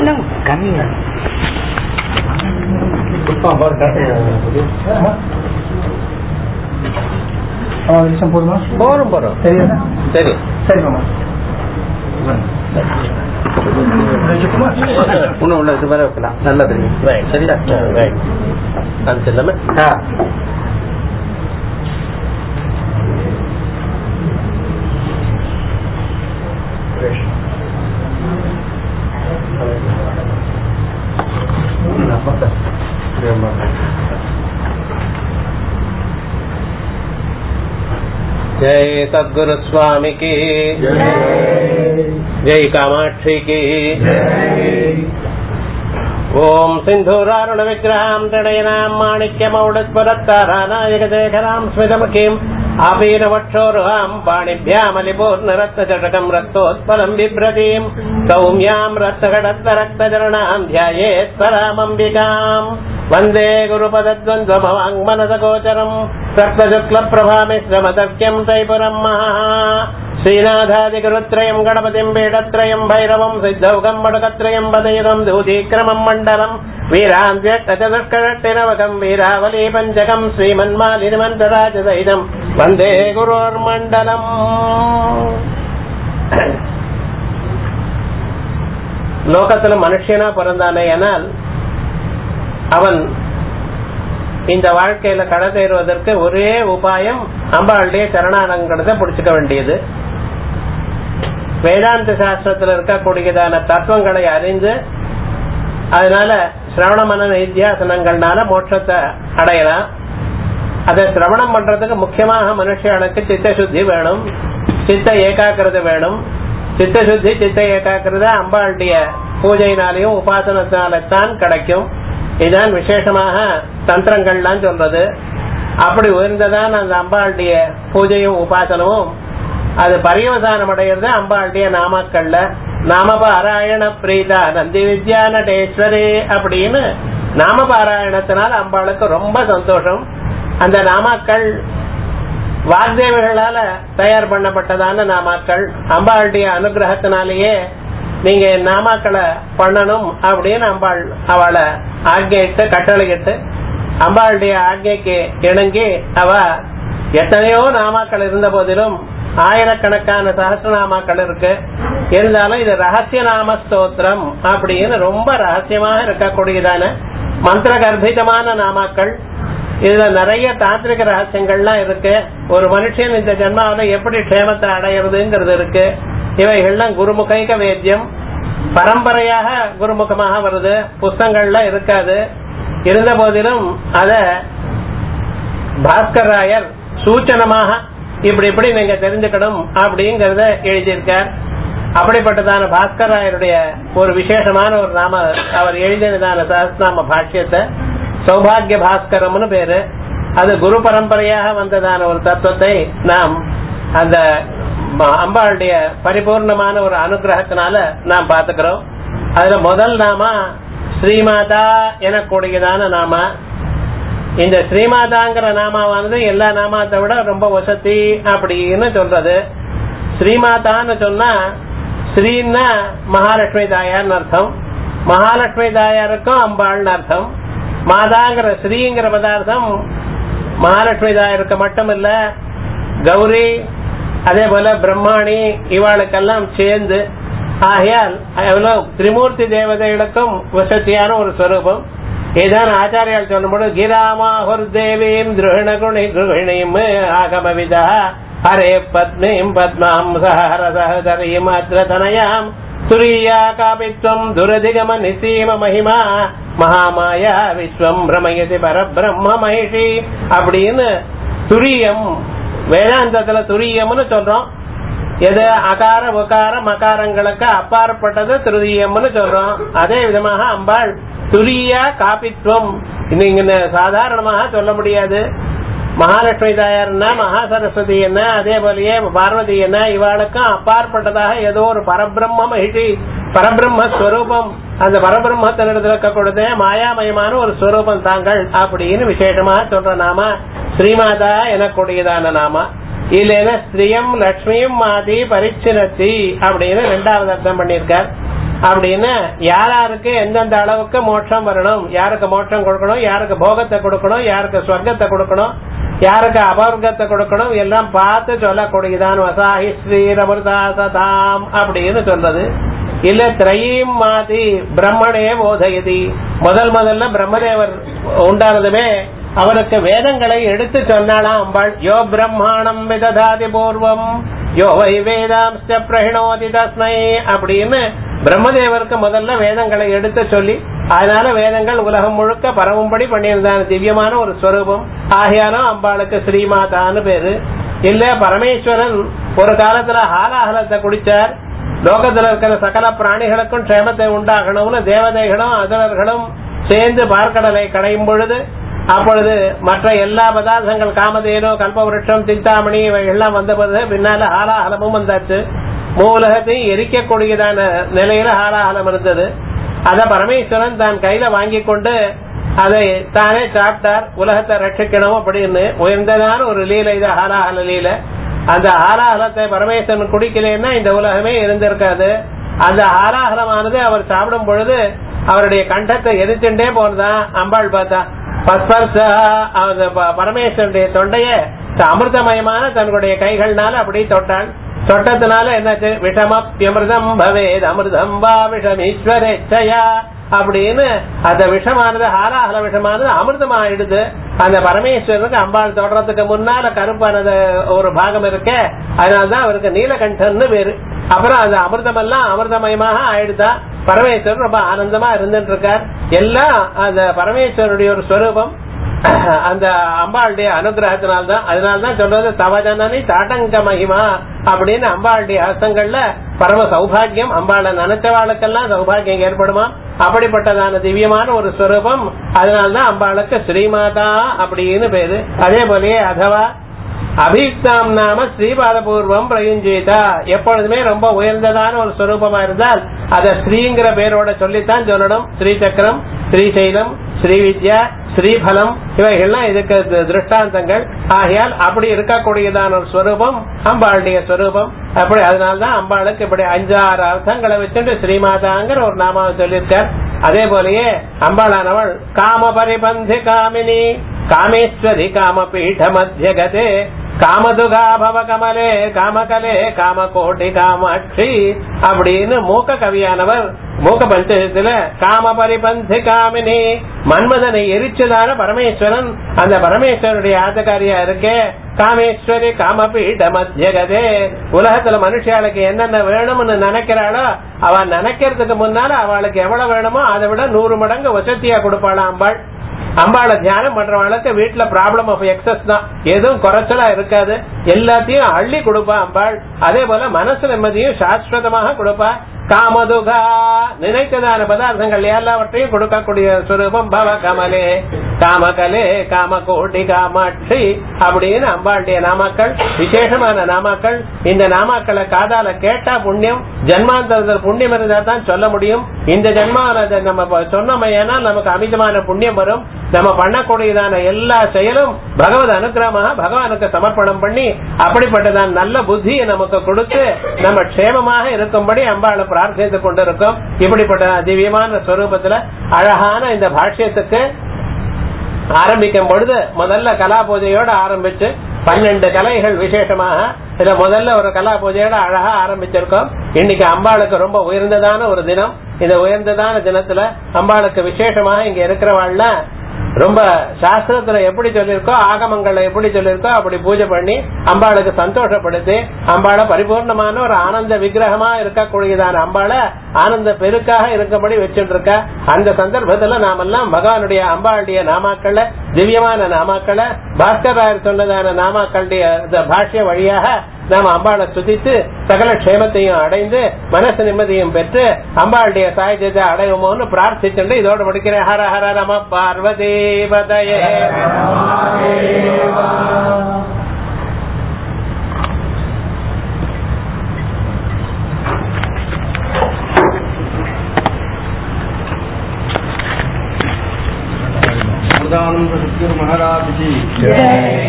இன்னும் கம்மியா போதுமா போறோம் போறோம் சரியா சரி சரி மாமா இன்னும் உள்ள இது மாதிரி வைக்கலாம் நல்லது சரியா ரைட் அது எல்லாமே जय सदगुरु स्वामी की जय कामाक्षी की ओम सिंधुरारुण विग्रहां त्रिणयनां माणिक्यमौडस्वरत्तारानायकशेखरां स्मितमुखीम् आपीनवक्षोरुहां पाणिभ्यामलिपूर्णरत्नचषकं रक्तोत्पलम् बिभ्रतीम् सौम्यां रक्तगडत्तरक्तचरणां ध्यायेत् परामम्बिकाम् वन्दे गुरुपदद्वन्द्वमवाङ्मनसगोचरम् रक्तशुक्लप्रभामिश्रमतर्क्यम् तैपुरम् महः श्रीनाथादिगुरुत्रयम् गणपतिम् पीठत्रयम् भैरवम् सिद्धौकम् मडकत्रयम् पदयुगम् दूतीक्रमम् मण्डलम् वीरान्त्यक्तचतुष्कषट्टिनवकम् वीरावली पञ्चकम् श्रीमन्मालिनिमन्त्रराजसहितम् वन्दे गुरोर्मण्डलम् லோகத்துல மனுஷனா பிறந்தானேயானால் அவன் இந்த வாழ்க்கையில கடை தேறுவதற்கு ஒரே உபாயம் அம்பாளுடைய சரணானங்கடத்தை பிடிச்சுக்க வேண்டியது வேதாந்த சாஸ்திரத்தில் இருக்கக்கூடியதான தத்துவங்களை அறிந்து அதனால சிரவண மன நித்தியாசனங்கள்னால மோட்சத்தை அடையலாம் அதை சிரவணம் பண்றதுக்கு முக்கியமாக மனுஷனுக்கு சித்த சுத்தி வேணும் சித்த ஏகாக்கிரதை வேணும் சித்த சுத்தி சித்த ஏகாக்கிரதை அம்பாளுடைய பூஜையினாலையும் உபாசனத்தினால்தான் கிடைக்கும் இதுதான் விசேஷமாக தந்திரங்கள்லாம் சொல்றது அப்படி உயர்ந்ததான் அந்த அம்பாளுடைய பூஜையும் உபாசனமும் அது பரியவசானம் அடைகிறது அம்பாளுடைய நாமாக்கள்ல நாமபாராயண பிரீதா நந்தி வித்யா நடேஸ்வரே அப்படின்னு நாமபாராயணத்தினால அம்பாளுக்கு ரொம்ப சந்தோஷம் அந்த நாமாக்கள் வாக்தேவிகளால தயார் பண்ணப்பட்டதான நாமாக்கள் அம்பாளுடைய அனுகிரகத்தினாலேயே நீங்க நாமாக்களை பண்ணணும் அப்படின்னு அம்பாள் அவளை ஆக்ஞையிட்டு கட்டளையிட்டு அம்பாளுடைய ஆக்ஞைக்கு இணங்கி அவ எத்தனையோ நாமாக்கள் இருந்த போதிலும் ஆயிரக்கணக்கான சகசிரநாமாக்கள் இருக்கு இருந்தாலும் இது ரகசிய நாம ஸ்தோத்திரம் அப்படின்னு ரொம்ப ரகசியமாக இருக்கக்கூடியதான மந்திர கர்ப்பிதமான நாமாக்கள் இதுல நிறைய தாந்திரிக ரகசியங்கள்லாம் இருக்கு ஒரு மனுஷன் இந்த ஜென்மாவில எப்படி க்ஷேமத்தை அடையிறதுங்கிறது இருக்கு இவைகள்லாம் குருமுகைக வேத்தியம் பரம்பரையாக குருமுகமாக வருது புஸ்தங்கள்ல இருக்காது இருந்த போதிலும் அத பாஸ்கர் ராயர் சூச்சனமாக இப்படி இப்படி நீங்க தெரிஞ்சுக்கணும் அப்படிங்கறத எழுதியிருக்கார் அப்படிப்பட்டதான பாஸ்கர் ராயருடைய ஒரு விசேஷமான ஒரு நாம அவர் எழுதினதான சஹஸ்நாம பாஷ்யத்தை சௌபாகிய பாஸ்கரம்னு பேரு அது குரு பரம்பரையாக வந்ததான ஒரு தத்துவத்தை நாம் அந்த அம்பாளுடைய பரிபூர்ணமான ஒரு அனுகிரகத்தினால நாம் பாத்துக்கிறோம் அதுல முதல் நாம ஸ்ரீமாதா எனக்கூடியதான நாம இந்த ஸ்ரீமாதாங்கிற நாமாவானது எல்லா நாமாத்தை விட ரொம்ப வசதி அப்படின்னு சொல்றது ஸ்ரீமாதான்னு சொன்னா ஸ்ரீன்னா மகாலட்சுமி தாயார்னு அர்த்தம் மகாலட்சுமி தாயாருக்கும் அம்பாள்னு அர்த்தம் மாதாங்கிற ஸ்ரீங்கிற பதார்த்தம் மகாலட்சுமி தாயாருக்கு மட்டும் இல்ல கௌரி அதே போல பிரம்மாணி இவாளுக்கெல்லாம் சேர்ந்து ஆகையால் எவ்வளவு திரிமூர்த்தி தேவதைகளுக்கும் வசதியான ஒரு ஸ்வரூபம் இதான் ஆச்சாரியால் சொல்லும்போது கிராமாஹுர் தேவீம் திருஹிண குணி கிருஹிணியும் ஆகமவிதா ஹரே பத்மீம் பத்மாம் சஹர சஹதரீம் அத்ரதனயாம் துரியா காபித்வம் துரதிகம நிசீம மகிமா மகாமாயா விஸ்வம் பிரமயசி பரபிரம்ம மகிஷி அப்படின்னு துரியம் வேதாந்தத்துல துரியம்னு சொல்றோம் எது அகார உகார மகாரங்களுக்கு அப்பாற்பட்டது திருதியம்னு சொல்றோம் அதே விதமாக அம்பாள் துரியா காபித்துவம் நீங்க சாதாரணமாக சொல்ல முடியாது மகாலட்சுமி தாயார்னா மகா சரஸ்வதி என்ன அதே போலயே பார்வதி என்ன இவாளுக்கும் அப்பாற்பட்டதாக ஏதோ ஒரு பரபிரம்ம மகிழ்ச்சி பரபிரம்ம ஸ்வரூபம் அந்த பரபிரம்மத்தினிடத்தில் இருக்கக்கூடியது மாயாமயமான ஒரு ஸ்வரூபம் தாங்கள் அப்படின்னு விசேஷமாக சொல்ற நாம ஸ்ரீமாதா எனக்கூடியதான நாம இல்லைன்னா ஸ்ரீயம் லட்சுமியும் மாதி பரிச்சினத்தி அப்படின்னு ரெண்டாவது அர்த்தம் பண்ணியிருக்கார் அப்படின்னு யாராருக்கு எந்தெந்த அளவுக்கு மோட்சம் வரணும் யாருக்கு மோட்சம் கொடுக்கணும் யாருக்கு போகத்தை கொடுக்கணும் யாருக்கு ஸ்வர்க்கத்தை கொடுக்கணும் யாருக்கு அபவர்க்கத்தை கொடுக்கணும் எல்லாம் பார்த்து சொல்லக்கூடியதான் வசாஹி ஸ்ரீரமிருதா சதாம் அப்படின்னு சொல்றது இல்ல திரையும் மாதி பிரம்மனே போதயதி முதல் முதல்ல பிரம்மதேவர் உண்டானதுமே அவருக்கு வேதங்களை எடுத்து சொன்னாலாம் அம்பாள் யோ பிரம்மாணம் விததாதி பூர்வம் யோ வை வேதாம்ச பிரகிணோதி தஸ்மை அப்படின்னு பிரம்மதேவருக்கு முதல்ல வேதங்களை எடுத்து சொல்லி அதனால வேதங்கள் உலகம் முழுக்க பரவும்படி பண்ணியிருந்தாங்க திவ்யமான ஒரு ஸ்வரூபம் ஆகியாலும் அம்பாளுக்கு ஸ்ரீமாதான்னு பேரு இல்ல பரமேஸ்வரன் ஒரு காலத்துல ஹாலாஹலத்தை குடிச்சார் லோகத்துல இருக்கிற சகல பிராணிகளுக்கும் க்ஷேமத்தை உண்டாகணும்னு தேவதைகளும் அதரர்களும் சேர்ந்து பார்க்கடலை கடையும் பொழுது அப்பொழுது மற்ற எல்லா பதார்த்தங்கள் காமதேனோ கல்பவருஷம் சிந்தாமணி இவை எல்லாம் வந்த பிறகு பின்னால ஹாலாஹலமும் வந்தாச்சு மூலகத்தையும் எரிக்கக்கூடியதான நிலையில ஹாலாஹலம் இருந்தது அத பரமேஸ்வரன் தான் கையில வாங்கி கொண்டு அதை தானே சாப்பிட்டார் உலகத்தை ரட்சிக்கணும் அப்படின்னு உயர்ந்ததான ஒரு லீலை இது ஹாலாஹல லீலை அந்த ஆலாஹலத்தை பரமேஸ்வரன் குடிக்கலன்னா இந்த உலகமே இருந்திருக்காது அந்த ஆலாஹலமானது அவர் சாப்பிடும் பொழுது அவருடைய கண்டத்தை எரிச்சுட்டே போனதான் அம்பாள் பார்த்தா பஸ்பர்சா அந்த பரமேஸ்வரனுடைய தொண்டைய அமிர்தமயமான தன்னுடைய கைகள்னால அப்படி தொட்டாள் தொட்டதுனால என்னாச்சு விஷமப்பியமிருதம் பவேத் அமிர்தம் வா விஷமீஸ்வரேச்சயா அப்படின்னு அந்த விஷமானது ஹாலாஹல விஷமானது அமிர்தம் ஆயிடுது அந்த பரமேஸ்வரனுக்கு அம்பாள் தொடறதுக்கு முன்னால கருப்பானது ஒரு பாகம் இருக்க அதனாலதான் அவருக்கு நீலகண்டன்னு பேரு அப்புறம் அந்த அமிர்தம் எல்லாம் அமிர்தமயமாக ஆயிடுதா பரமேஸ்வரன் ரொம்ப ஆனந்தமா இருந்துட்டு இருக்கார் எல்லாம் அந்த பரமேஸ்வரனுடைய ஒரு ஸ்வரூபம் அந்த அம்பாளுடைய அனுகிரகத்தினால்தான் அதனால்தான் சொல்றது தவஜனனி தாட்டங்க மகிமா அப்படின்னு அம்பாளுடைய அர்த்தங்கள்ல பரம சௌபாகியம் அம்பாளை நினைச்சவாளுக்கெல்லாம் சௌபாகியம் ஏற்படுமா அப்படிப்பட்டதான திவ்யமான ஒரு ஸ்வரூபம் அதனால்தான் அம்பாளுக்கு ஸ்ரீமாதா அப்படின்னு பேரு அதே போலயே அதவா அபீக்தாம் நாம ஸ்ரீபாதபூர்வம் பிரயுஞ்சேதா எப்பொழுதுமே ரொம்ப உயர்ந்ததான ஒரு ஸ்வரூபமா இருந்தால் அத ஸ்ரீங்கிற பேரோட சொல்லித்தான் சொல்லணும் ஸ்ரீ சக்கரம் ஸ்ரீசைலம் ஸ்ரீவித்யா ஸ்ரீபலம் இவைகள்லாம் இதுக்கு திருஷ்டாந்தங்கள் ஆகையால் அப்படி இருக்கக்கூடியதான ஒரு ஸ்வரூபம் அம்பாளுடைய ஸ்வரூபம் அப்படி அதனால்தான் அம்பாளுக்கு இப்படி அஞ்சாறு அர்த்தங்களை வச்சுட்டு ஸ்ரீமாதாங்கிற ஒரு நாமாவை சொல்லியிருக்கார் அதே போலயே அம்பாளானவள் காம பரிபந்தி காமினி காமேஸ்வரி காம பீட மத்தியகதே காமதுகா பவ கமலே காமகலே காமகோட்டி காமாட்சி அப்படின்னு மூக்க கவியானவர் மூக்க பஞ்சத்துல காம பரிபந்தி காமினி மன்மதனை எரிச்சதான பரமேஸ்வரன் அந்த பரமேஸ்வரனுடைய ஆதகாரியா இருக்கே காமேஸ்வரி காமபீட மத்தியகதே உலகத்துல மனுஷாளுக்கு என்னென்ன வேணும்னு நினைக்கிறாளோ அவ நினைக்கிறதுக்கு முன்னால அவளுக்கு எவ்வளவு வேணுமோ அதை விட நூறு மடங்கு வசதியா கொடுப்பாளா அம்பாள் அம்பாளை தியானம் பண்றவங்களுக்கு வீட்டுல ப்ராப்ளம் ஆஃப் எக்ஸஸ் தான் எதுவும் குறைச்சலா இருக்காது எல்லாத்தையும் அள்ளி கொடுப்பா அம்பாள் அதே போல மனசு நிம்மதியும் சாஸ்வதமாக கொடுப்பா காமதுகா நினைத்ததான பதார்த்தங்கள் எல்லாவற்றையும் கொடுக்கக்கூடிய சுரூபம் பவ கமலே காமகலே காம கோட்டி காமாட்சி அப்படின்னு அம்பாளுடைய நாமாக்கள் விசேஷமான நாமாக்கள் இந்த நாமாக்களை காதால கேட்டா புண்ணியம் ஜன்மாந்தரத்தில் புண்ணியம் இருந்தா தான் சொல்ல முடியும் இந்த ஜன்மானதை நம்ம சொன்னோமையானா நமக்கு அமிதமான புண்ணியம் வரும் நம்ம பண்ணக்கூடியதான எல்லா செயலும் பகவத் அனுகிரகமாக பகவானுக்கு சமர்ப்பணம் பண்ணி அப்படிப்பட்டதான் நல்ல புத்தியை நமக்கு கொடுத்து நம்ம க்ஷேமமாக இருக்கும்படி அம்பாளை பிரார்த்தித்துக் கொண்டிருக்கோம் இப்படிப்பட்ட திவ்யமான ஸ்வரூபத்துல அழகான இந்த பாஷ்யத்துக்கு ஆரம்பிக்கும் பொழுது முதல்ல கலா பூஜையோட ஆரம்பிச்சு பன்னெண்டு கலைகள் விசேஷமாக இதுல முதல்ல ஒரு கலா பூஜையோட அழகா ஆரம்பிச்சிருக்கோம் இன்னைக்கு அம்பாளுக்கு ரொம்ப உயர்ந்ததான ஒரு தினம் இந்த உயர்ந்ததான தினத்துல அம்பாளுக்கு விசேஷமாக இங்க இருக்கிறவாள்ல ரொம்ப சாஸ்திரத்துல எப்படி சொல்லிருக்கோ ஆகமங்கள்ல எப்படி சொல்லிருக்கோ அப்படி பூஜை பண்ணி அம்பாளுக்கு சந்தோஷப்படுத்தி அம்பாளை பரிபூர்ணமான ஒரு ஆனந்த விக்கிரகமா இருக்கக்கூடியதான அம்பாளை ஆனந்த பெருக்காக இருக்கும்படி வச்சுட்டு இருக்க அந்த சந்தர்ப்பத்துல நாமெல்லாம் பகவானுடைய அம்பாளுடைய நாமாக்களை திவ்யமான நாமாக்களை பாஸ்கராயர் சொன்னதான நாமாக்களுடைய பாஷ்ய வழியாக நாம அம்பாளை சுதித்து சகல க்ஷேமத்தையும் அடைந்து மனசு நிம்மதியும் பெற்று அம்பாளுடைய சாயுஜத்தை அடையுமோன்னு பிரார்த்திச்சுட்டு இதோட முடிக்கிறேன் ஹர ஹர நம பார்வதி பதயே प्रधानंद सतगुरु महाराज की जय।